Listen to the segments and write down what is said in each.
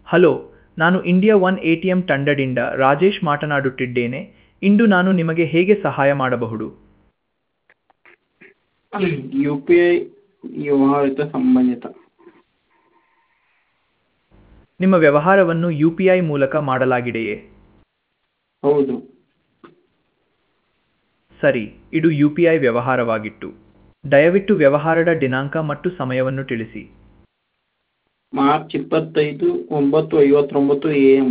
hello ನಾನು India one A T M ತಂಡದಿಂದ ರಾಜೇಶ್ ಮಾತನಾಡುತ್ತಿದ್ದೇನೆ ಇಂದು ನಾನು ನಿಮಗೆ ಹೇಗೆ ಸಹಾಯ ಮಾಡಬಹುದು ಯು ಪಿ ಐ ವ್ಯವಹಾರಕ್ಕೆ ಸಂಬಂಧಿತ ನಿಮ್ಮ ವ್ಯವಹಾರವನ್ನು ಯು ಪಿ ಐ ಮೂಲಕ ಮಾಡಲಾಗಿದೆಯೇ ಹೌದು ಸರಿ ಇದು ಯು ಪಿ ಐ ವ್ಯವಹಾರವಾಗಿತ್ತು ದಯವಿಟ್ಟು ವ್ಯವಹಾರದ ದಿನಾಂಕ ಮತ್ತು ಸಮಯವನ್ನು ತಿಳಿಸಿ ಮಾರ್ಚ್ ಇಪ್ಪತ್ತೈದು ಒಂಬತ್ತು ಐವತ್ತೊಂಬತ್ತು ಎ ಎಮ್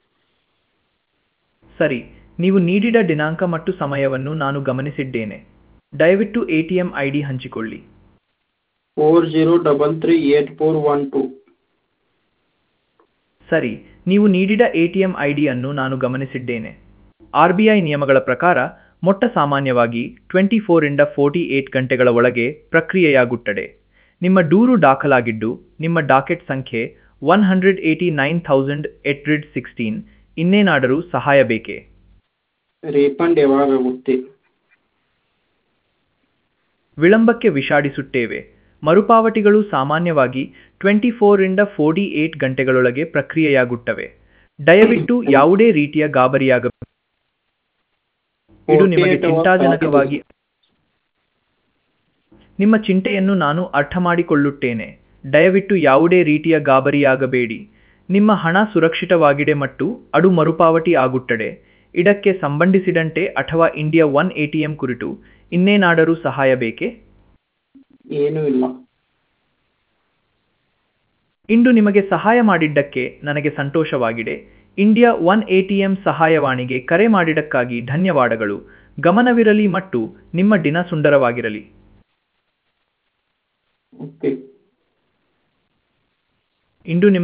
ಸರಿ ನೀವು ನೀಡಿದ ದಿನಾಂಕ ಮತ್ತು ಸಮಯವನ್ನು ನಾನು ಗಮನಿಸಿದ್ದೇನೆ ದಯವಿಟ್ಟು A T M I D ಹಂಚಿಕೊಳ್ಳಿ four zero double three eight four one two ಸರಿ ನೀವು ನೀಡಿದ ಎ ಟಿ ಎಂ ಐ ಡಿಯನ್ನು ನಾನು ಗಮನಿಸಿದ್ದೇನೆ ಆರ್ ಬಿ ಐ ನಿಯಮಗಳ ಪ್ರಕಾರ ಮೊಟ್ಟ ಸಾಮಾನ್ಯವಾಗಿ ಟ್ವೆಂಟಿ ಫೋರಿಂದ ಫೋರ್ಟಿ ಏಟ್ ಗಂಟೆಗಳ ಒಳಗೆ ಪ್ರಕ್ರಿಯೆಯಾಗುತ್ತದೆ ನಿಮ್ಮ ದೂರು ದಾಖಲಾಗಿದ್ದು ನಿಮ್ಮ ಡಾಕೆಟ್ ಸಂಖ್ಯೆ one hundred eighty nine thousand eight hundred sixteen ಇನ್ನೇನಾದರೂ ಸಹಾಯ ಬೇಕೇ ರೀಫಂಡ್ ಯಾವಾಗಾಗುತ್ತೆ ವಿಳಂಬಕ್ಕೆ ವಿಷಾಡಿಸುತ್ತೇವೆ ಮರುಪಾವತಿಗಳು ಸಾಮಾನ್ಯವಾಗಿ ಟ್ವೆಂಟಿ ಫೋರಿಂದ ಫೋರ್ಟಿ ಏಟ್ ಗಂಟೆಗಳೊಳಗೆ ಪ್ರಕ್ರಿಯೆಯಾಗುತ್ತವೆ ದಯವಿಟ್ಟು ಯಾವುದೇ ರೀತಿಯ ಗಾಬರಿಯಾಗ ಇದು ನಿಮಗೆ 48 hours ಚಿಂತಾಜನಕವಾಗಿ ನಿಮ್ಮ ಚಿಂತೆಯನ್ನು ನಾನು ಅರ್ಥ ಮಾಡಿಕೊಳ್ಳುತ್ತೇನೆ ದಯವಿಟ್ಟು ಯಾವುದೇ ರೀತಿಯ ಗಾಬರಿಯಾಗಬೇಡಿ ನಿಮ್ಮ ಹಣ ಸುರಕ್ಷಿತವಾಗಿದೆ ಮತ್ತು ಅದು ಮರುಪಾವತಿ ಆಗುತ್ತದೆ ಇದಕ್ಕೆ ಸಂಬಂಧಿಸಿದಂತೆ ಅಥವಾ ಇಂಡಿಯಾ ಒನ್ ಎಟಿಎಂ ಕುರಿತು ಇನ್ನೇನಾದರೂ ಸಹಾಯ ಬೇಕೇ ಏನೂ ಇಲ್ಲ ಇಂದು ನಿಮಗೆ ಸಹಾಯ ಮಾಡಿದ್ದಕ್ಕೆ ನನಗೆ ಸಂತೋಷವಾಗಿದೆ ಇಂಡಿಯಾ ಒನ್ ಎಟಿಎಂ ಸಹಾಯವಾಣಿಗೆ ಕರೆ ಮಾಡಿದ್ದಕ್ಕಾಗಿ ಧನ್ಯವಾದಗಳು ಗಮನವಿರಲಿ ಮತ್ತು ನಿಮ್ಮ ದಿನ ಸುಂದರವಾಗಿರಲಿ ಓಕೆ ಇಂದು ನಿಮ್ಮ